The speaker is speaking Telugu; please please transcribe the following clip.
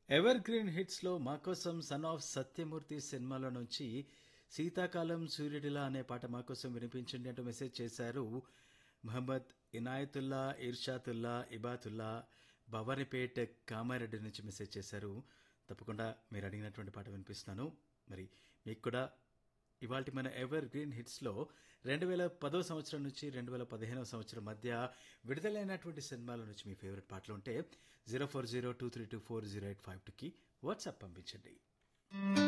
ఎవర్ గ్రీన్ హిట్స్ లో మా కోసం సన్ ఆఫ్ సత్యమూర్తి సినిమాలో నుంచి శీతాకాలం సూర్యుడిలా అనే పాట మా కోసం వినిపించండి అంటూ మెసేజ్ చేశారు మహమ్మద్ ఇనాయతుల్లా ఇర్షాతుల్లా ఇబాతుల్లా భవానీపేట్ కామారెడ్డి నుంచి మెసేజ్ చేశారు తప్పకుండా మీరు అడిగినటువంటి పాట వినిపిస్తున్నాను మరి మీకు కూడా ఇవాళ మన ఎవర్ గ్రీన్ హిట్స్లో రెండు వేల పదో సంవత్సరం నుంచి రెండు వేల పదిహేనవ సంవత్సరం మధ్య విడుదలైనటువంటి సినిమాల నుంచి మీ ఫేవరెట్ పాటలు ఉంటే zero four zero two three two four zero eight five టూకి వాట్సాప్ పంపించండి